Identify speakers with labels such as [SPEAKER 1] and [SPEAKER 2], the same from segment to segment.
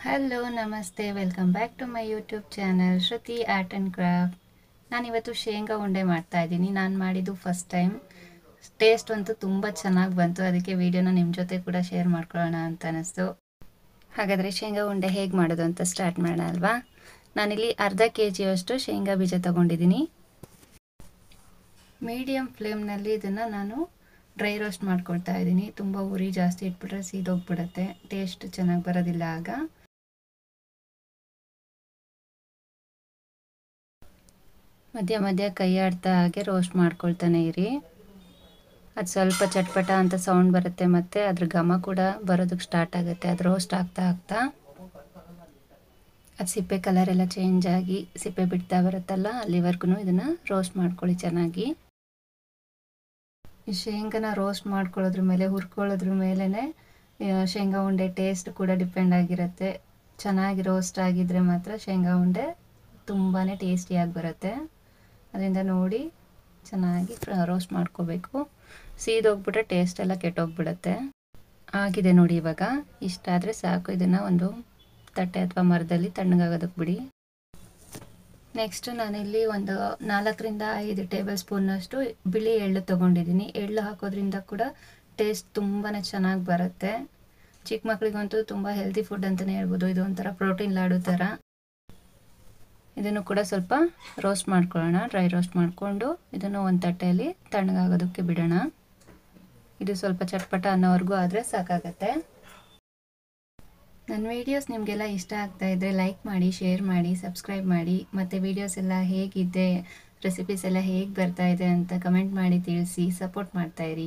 [SPEAKER 1] hello ನಮಸ್ತೆ welcome back to my YouTube channel Shruti art and craft ನಾನಿವತ್ತು ಶೇಂಗಾ ಉಂಡೆ ಮಾಡ್ತಾ ಇದ್ದೀನಿ ನಾನು ಮಾಡಿದ್ದು ಫಸ್ಟ್ ಟೈಮ್ ಟೇಸ್ಟ್ ಅಂತೂ ತುಂಬ ಚೆನ್ನಾಗಿ ಬಂತು ಅದಕ್ಕೆ ವಿಡಿಯೋನ ನಿಮ್ಮ ಜೊತೆ ಕೂಡ ಶೇರ್ ಮಾಡ್ಕೊಳ್ಳೋಣ ಅಂತ ಅನ್ನಿಸ್ತು ಹಾಗಾದರೆ ಶೇಂಗಾ ಉಂಡೆ ಹೇಗೆ ಮಾಡೋದು ಅಂತ ಸ್ಟಾರ್ಟ್ ಮಾಡೋಣ ಅಲ್ವಾ ನಾನಿಲ್ಲಿ ಅರ್ಧ ಕೆ ಜಿಯಷ್ಟು ಶೇಂಗಾ ಬೀಜ ತೊಗೊಂಡಿದ್ದೀನಿ ಮೀಡಿಯಮ್ ಫ್ಲೇಮ್ನಲ್ಲಿ ಇದನ್ನು ನಾನು ಡ್ರೈ ರೋಸ್ಟ್ ಮಾಡ್ಕೊಳ್ತಾ ಇದ್ದೀನಿ ತುಂಬ ಉರಿ ಜಾಸ್ತಿ ಇಟ್ಬಿಟ್ರೆ ಸೀದೋಗ್ಬಿಡುತ್ತೆ ಟೇಸ್ಟ್ ಚೆನ್ನಾಗಿ ಬರೋದಿಲ್ಲ ಆಗ ಮಧ್ಯ ಮಧ್ಯ ಕೈ ಆಡ್ತಾ ಹಾಗೆ ರೋಸ್ಟ್ ಮಾಡ್ಕೊಳ್ತಾನೆ ಇರಿ ಅದು ಸ್ವಲ್ಪ ಚಟ್ಪಟ ಅಂತ ಸೌಂಡ್ ಬರುತ್ತೆ ಮತ್ತು ಅದ್ರ ಘಮ ಕೂಡ ಬರೋದಕ್ಕೆ ಸ್ಟಾರ್ಟ್ ಆಗುತ್ತೆ ಅದು ರೋಸ್ಟ್ ಆಗ್ತಾ ಆಗ್ತಾ ಅದು ಸಿಪ್ಪೆ ಕಲರ್ ಎಲ್ಲ ಚೇಂಜ್ ಆಗಿ ಸಿಪ್ಪೆ ಬಿಡ್ತಾ ಬರುತ್ತಲ್ಲ ಅಲ್ಲಿವರೆಗೂ ಇದನ್ನು ರೋಸ್ಟ್ ಮಾಡ್ಕೊಳ್ಳಿ ಚೆನ್ನಾಗಿ ಈ ಶೇಂಗಾನ ರೋಸ್ಟ್ ಮಾಡ್ಕೊಳ್ಳೋದ್ರ ಮೇಲೆ ಹುರ್ಕೊಳ್ಳೋದ್ರ ಮೇಲೇ ಶೇಂಗಾ ಉಂಡೆ ಟೇಸ್ಟ್ ಕೂಡ ಡಿಪೆಂಡ್ ಆಗಿರುತ್ತೆ ಚೆನ್ನಾಗಿ ರೋಸ್ಟ್ ಆಗಿದ್ರೆ ಮಾತ್ರ ಶೇಂಗಾ ಉಂಡೆ ತುಂಬಾ ಟೇಸ್ಟಿಯಾಗಿ ಬರುತ್ತೆ ಅದರಿಂದ ನೋಡಿ ಚೆನ್ನಾಗಿ ರೋಸ್ಟ್ ಮಾಡ್ಕೋಬೇಕು ಸೀದೋಗ್ಬಿಟ್ರೆ ಟೇಸ್ಟ್ ಎಲ್ಲ ಕೆಟ್ಟೋಗ್ಬಿಡುತ್ತೆ ಆಗಿದೆ ನೋಡಿ ಇವಾಗ ಇಷ್ಟ ಆದರೆ ಸಾಕು ಇದನ್ನು ಒಂದು ತಟ್ಟೆ ಅಥವಾ ಮರದಲ್ಲಿ ತಣ್ಣಗಾಗೋದಕ್ಕೆ ಬಿಡಿ ನೆಕ್ಸ್ಟ್ ನಾನಿಲ್ಲಿ ಒಂದು ನಾಲ್ಕರಿಂದ ಐದು ಟೇಬಲ್ ಸ್ಪೂನ್ನಷ್ಟು ಬಿಳಿ ಎಳ್ಳು ತೊಗೊಂಡಿದ್ದೀನಿ ಎಳ್ಳು ಹಾಕೋದ್ರಿಂದ ಕೂಡ ಟೇಸ್ಟ್ ತುಂಬಾ ಚೆನ್ನಾಗಿ ಬರುತ್ತೆ ಚಿಕ್ಕ ಮಕ್ಕಳಿಗಂತೂ ತುಂಬ ಹೆಲ್ತಿ ಫುಡ್ ಅಂತಲೇ ಹೇಳ್ಬೋದು ಇದು ಒಂಥರ ಪ್ರೋಟೀನ್ ಲಾಡು ಥರ ಇದನ್ನು ಕೂಡ ಸ್ವಲ್ಪ ರೋಸ್ಟ್ ಮಾಡ್ಕೊಳ್ಳೋಣ ಡ್ರೈ ರೋಸ್ಟ್ ಮಾಡಿಕೊಂಡು ಇದನ್ನು ಒಂದು ತಟ್ಟೆಯಲ್ಲಿ ತಣ್ಣಗಾಗೋದಕ್ಕೆ ಬಿಡೋಣ ಇದು ಸ್ವಲ್ಪ ಚಟ್ಪಟ ಅನ್ನೋವರೆಗೂ ಆದರೆ ಸಾಕಾಗತ್ತೆ ನನ್ನ ವೀಡಿಯೋಸ್ ನಿಮಗೆಲ್ಲ ಇಷ್ಟ ಆಗ್ತಾ ಇದ್ದರೆ ಲೈಕ್ ಮಾಡಿ ಶೇರ್ ಮಾಡಿ ಸಬ್ಸ್ಕ್ರೈಬ್ ಮಾಡಿ ಮತ್ತು ವೀಡಿಯೋಸ್ ಎಲ್ಲ ಹೇಗಿದೆ ರೆಸಿಪೀಸ್ ಎಲ್ಲ ಹೇಗೆ ಬರ್ತಾ ಇದೆ ಅಂತ ಕಮೆಂಟ್ ಮಾಡಿ ತಿಳಿಸಿ ಸಪೋರ್ಟ್ ಮಾಡ್ತಾಯಿರಿ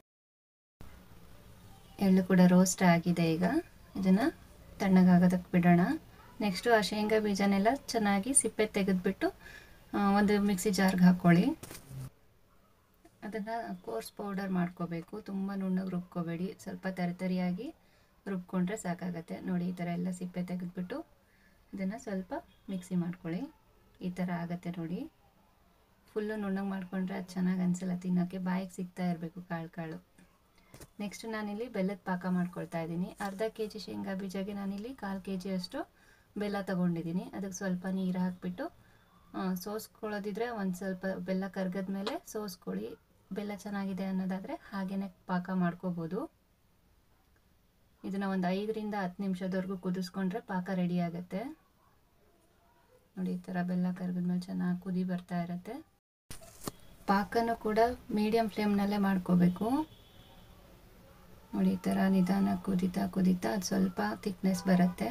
[SPEAKER 1] ಎಳ್ಳು ಕೂಡ ರೋಸ್ಟ್ ಆಗಿದೆ ಈಗ ಇದನ್ನು ತಣ್ಣಗಾಗೋದಕ್ಕೆ ಬಿಡೋಣ ನೆಕ್ಸ್ಟು ಆ ಶೇಂಗಾ ಬೀಜನೆಲ್ಲ ಚೆನ್ನಾಗಿ ಸಿಪ್ಪೆ ತೆಗೆದುಬಿಟ್ಟು ಒಂದು ಮಿಕ್ಸಿ ಜಾರ್ಗೆ ಹಾಕ್ಕೊಳ್ಳಿ ಅದನ್ನು ಕೋರ್ಸ್ ಪೌಡರ್ ಮಾಡ್ಕೋಬೇಕು ತುಂಬ ನುಣ್ಣಗೆ ರುಬ್ಕೋಬೇಡಿ ಸ್ವಲ್ಪ ತರಿತರಿಯಾಗಿ ರುಬ್ಕೊಂಡ್ರೆ ಸಾಕಾಗತ್ತೆ ನೋಡಿ ಈ ಥರ ಎಲ್ಲ ಸಿಪ್ಪೆ ತೆಗೆದುಬಿಟ್ಟು ಇದನ್ನು ಸ್ವಲ್ಪ ಮಿಕ್ಸಿ ಮಾಡ್ಕೊಳ್ಳಿ ಈ ಥರ ಆಗುತ್ತೆ ನೋಡಿ ಫುಲ್ಲು ನುಣ್ಣಗೆ ಮಾಡಿಕೊಂಡ್ರೆ ಅದು ಚೆನ್ನಾಗಿ ಅನಿಸಲ್ಲ ತಿನ್ನೋಕ್ಕೆ ಬಾಯಿಗೆ ಸಿಗ್ತಾ ಇರಬೇಕು ಕಾಳು ಕಾಳು ನೆಕ್ಸ್ಟ್ ನಾನಿಲ್ಲಿ ಬೆಲ್ಲದ ಪಾಕ ಮಾಡ್ಕೊಳ್ತಾ ಇದ್ದೀನಿ ಅರ್ಧ ಕೆ ಜಿ ಶೇಂಗಾ ಬೀಜಗೆ ನಾನಿಲ್ಲಿ ಕಾಲು ಕೆ ಜಿಯಷ್ಟು ಬೆಲ್ಲ ತೊಗೊಂಡಿದ್ದೀನಿ ಅದಕ್ಕೆ ಸ್ವಲ್ಪ ನೀರು ಹಾಕಿಬಿಟ್ಟು ಸೋಸ್ಕೊಳ್ಳೋದಿದ್ರೆ ಒಂದು ಸ್ವಲ್ಪ ಬೆಲ್ಲ ಕರ್ಗದ ಮೇಲೆ ಸೋಸ್ಕೊಳ್ಳಿ ಬೆಲ್ಲ ಚೆನ್ನಾಗಿದೆ ಅನ್ನೋದಾದರೆ ಹಾಗೇ ಪಾಕ ಮಾಡ್ಕೋಬೋದು ಇದನ್ನು ಒಂದು ಐದರಿಂದ ಹತ್ತು ನಿಮಿಷದವರೆಗೂ ಕುದಿಸ್ಕೊಂಡ್ರೆ ಪಾಕ ರೆಡಿ ಆಗುತ್ತೆ ನೋಡಿ ಈ ಥರ ಬೆಲ್ಲ ಕರ್ಗದ್ಮೇಲೆ ಚೆನ್ನಾಗಿ ಕುದಿ ಬರ್ತಾ ಇರುತ್ತೆ ಪಾಕನೂ ಕೂಡ ಮೀಡಿಯಮ್ ಫ್ಲೇಮ್ನಲ್ಲೇ ಮಾಡ್ಕೋಬೇಕು ನೋಡಿ ಈ ಥರ ನಿಧಾನ ಕುದಿತಾ ಕುದಿತಾ ಅದು ಸ್ವಲ್ಪ ಥಿಕ್ನೆಸ್ ಬರುತ್ತೆ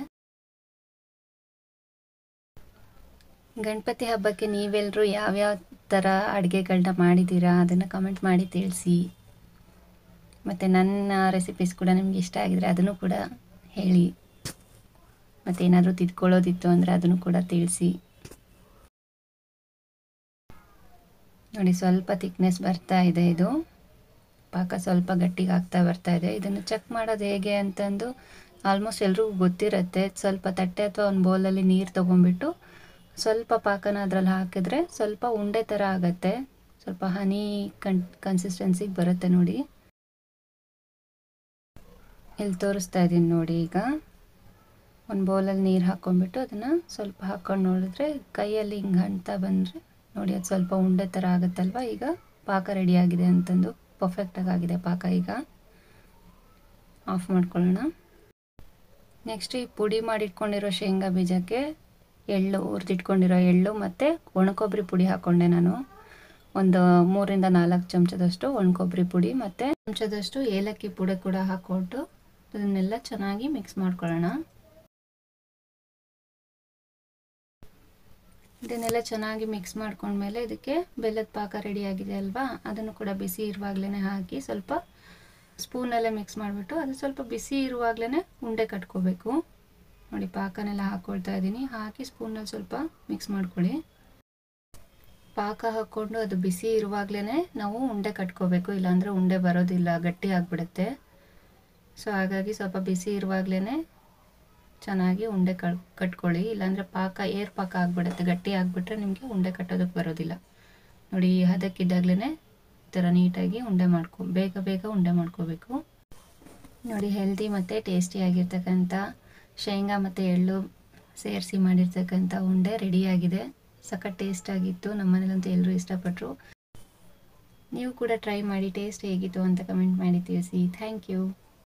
[SPEAKER 1] ಗಣಪತಿ ಹಬ್ಬಕ್ಕೆ ನೀವೆಲ್ಲರೂ ಯಾವ್ಯಾವ ಥರ ಅಡುಗೆಗಳನ್ನ ಮಾಡಿದ್ದೀರಾ ಅದನ್ನು ಕಮೆಂಟ್ ಮಾಡಿ ತಿಳಿಸಿ ಮತ್ತು ನನ್ನ ರೆಸಿಪೀಸ್ ಕೂಡ ನಿಮ್ಗೆ ಇಷ್ಟ ಆಗಿದರೆ ಅದನ್ನು ಕೂಡ ಹೇಳಿ ಮತ್ತು ಏನಾದರೂ ತಿದ್ಕೊಳ್ಳೋದಿತ್ತು ಅಂದರೆ ಅದನ್ನು ಕೂಡ ತಿಳಿಸಿ ನೋಡಿ ಸ್ವಲ್ಪ ಥಿಕ್ನೆಸ್ ಬರ್ತಾ ಇದೆ ಇದು ಪಾಕ ಸ್ವಲ್ಪ ಗಟ್ಟಿಗೆ ಆಗ್ತಾ ಬರ್ತಾ ಇದೆ ಇದನ್ನು ಚೆಕ್ ಮಾಡೋದು ಹೇಗೆ ಅಂತಂದು ಆಲ್ಮೋಸ್ಟ್ ಎಲ್ರಿಗೂ ಗೊತ್ತಿರುತ್ತೆ ಸ್ವಲ್ಪ ತಟ್ಟೆ ಅಥವಾ ಒಂದು ಬೌಲಲ್ಲಿ ನೀರು ತೊಗೊಂಡ್ಬಿಟ್ಟು ಸ್ವಲ್ಪ ಪಾಕನ ಅದರಲ್ಲಿ ಹಾಕಿದ್ರೆ ಸ್ವಲ್ಪ ಉಂಡೆ ಥರ ಆಗುತ್ತೆ ಸ್ವಲ್ಪ ಹನಿ ಕನ್ ಕನ್ಸಿಸ್ಟೆನ್ಸಿಗೆ ಬರುತ್ತೆ ನೋಡಿ ಇಲ್ಲಿ ತೋರಿಸ್ತಾ ಇದ್ದೀನಿ ನೋಡಿ ಈಗ ಒಂದು ಬೌಲಲ್ಲಿ ನೀರು ಹಾಕ್ಕೊಂಡ್ಬಿಟ್ಟು ಅದನ್ನು ಸ್ವಲ್ಪ ಹಾಕ್ಕೊಂಡು ನೋಡಿದ್ರೆ ಕೈಯಲ್ಲಿ ಹಿಂಗೆ ಅಂತ ಬಂದರೆ ನೋಡಿ ಅದು ಸ್ವಲ್ಪ ಉಂಡೆ ಥರ ಆಗುತ್ತಲ್ವ ಈಗ ಪಾಕ ರೆಡಿಯಾಗಿದೆ ಅಂತಂದು ಪರ್ಫೆಕ್ಟಾಗಿ ಆಗಿದೆ ಪಾಕ ಈಗ ಆಫ್ ಮಾಡ್ಕೊಳ್ಳೋಣ ನೆಕ್ಸ್ಟ್ ಈ ಪುಡಿ ಮಾಡಿಟ್ಕೊಂಡಿರೋ ಶೇಂಗಾ ಬೀಜಕ್ಕೆ ಎಳ್ಳು ಹುರಿದಿಟ್ಕೊಂಡಿರೋ ಎಳ್ಳು ಮತ್ತು ಒಣಕೊಬ್ಬರಿ ಪುಡಿ ಹಾಕ್ಕೊಂಡೆ ನಾನು ಒಂದು ಮೂರಿಂದ ನಾಲ್ಕು ಚಮಚದಷ್ಟು ಒಣಕೊಬ್ಬರಿ ಪುಡಿ ಮತ್ತು ಚಮಚದಷ್ಟು ಏಲಕ್ಕಿ ಪುಡಿ ಕೂಡ ಹಾಕ್ಕೊಟ್ಟು ಅದನ್ನೆಲ್ಲ ಚೆನ್ನಾಗಿ ಮಿಕ್ಸ್ ಮಾಡ್ಕೊಳ್ಳೋಣ ಇದನ್ನೆಲ್ಲ ಚೆನ್ನಾಗಿ ಮಿಕ್ಸ್ ಮಾಡ್ಕೊಂಡ್ಮೇಲೆ ಇದಕ್ಕೆ ಬೆಲ್ಲದ ಪಾಕ ರೆಡಿ ಆಗಿದೆ ಅಲ್ವಾ ಅದನ್ನು ಕೂಡ ಬಿಸಿ ಇರುವಾಗಲೇ ಹಾಕಿ ಸ್ವಲ್ಪ ಸ್ಪೂನಲ್ಲೇ ಮಿಕ್ಸ್ ಮಾಡಿಬಿಟ್ಟು ಅದು ಸ್ವಲ್ಪ ಬಿಸಿ ಇರುವಾಗಲೇ ಉಂಡೆ ಕಟ್ಕೋಬೇಕು ನೋಡಿ ಪಾಕನೆಲ್ಲ ಹಾಕ್ಕೊಳ್ತಾ ಇದ್ದೀನಿ ಹಾಕಿ ಸ್ಪೂನಲ್ಲಿ ಸ್ವಲ್ಪ ಮಿಕ್ಸ್ ಮಾಡ್ಕೊಳ್ಳಿ ಪಾಕ ಹಾಕ್ಕೊಂಡು ಅದು ಬಿಸಿ ಇರುವಾಗಲೇ ನಾವು ಉಂಡೆ ಕಟ್ಕೋಬೇಕು ಇಲ್ಲಾಂದರೆ ಉಂಡೆ ಬರೋದಿಲ್ಲ ಗಟ್ಟಿ ಆಗಿಬಿಡುತ್ತೆ ಸೊ ಹಾಗಾಗಿ ಸ್ವಲ್ಪ ಬಿಸಿ ಇರುವಾಗಲೇ ಚೆನ್ನಾಗಿ ಉಂಡೆ ಕಟ್ ಕಟ್ಕೊಳ್ಳಿ ಇಲ್ಲಾಂದರೆ ಪಾಕ ಏರ್ ಪಾಕ ಆಗಿಬಿಡುತ್ತೆ ಗಟ್ಟಿ ಆಗಿಬಿಟ್ರೆ ನಿಮಗೆ ಉಂಡೆ ಕಟ್ಟೋದಕ್ಕೆ ಬರೋದಿಲ್ಲ ನೋಡಿ ಈ ಹದಕ್ಕಿದ್ದಾಗಲೇ ಈ ಥರ ನೀಟಾಗಿ ಉಂಡೆ ಮಾಡ್ಕೊ ಬೇಗ ಬೇಗ ಉಂಡೆ ಮಾಡ್ಕೋಬೇಕು ನೋಡಿ ಹೆಲ್ದಿ ಮತ್ತು ಟೇಸ್ಟಿಯಾಗಿರ್ತಕ್ಕಂಥ ಶೇಂಗಾ ಮತ್ತು ಎಳ್ಳು ಸೇರಿಸಿ ಮಾಡಿರ್ತಕ್ಕಂಥ ಉಂಡೆ ರೆಡಿಯಾಗಿದೆ ಸಖತ್ ಟೇಸ್ಟ್ ಆಗಿತ್ತು ನಮ್ಮ ಮನೇಲಂತೂ ಎಲ್ಲರೂ ಇಷ್ಟಪಟ್ಟರು ನೀವು ಕೂಡ ಟ್ರೈ ಮಾಡಿ ಟೇಸ್ಟ್ ಹೇಗಿತ್ತು ಅಂತ ಕಮೆಂಟ್ ಮಾಡಿ ತಿಳಿಸಿ ಥ್ಯಾಂಕ್ ಯು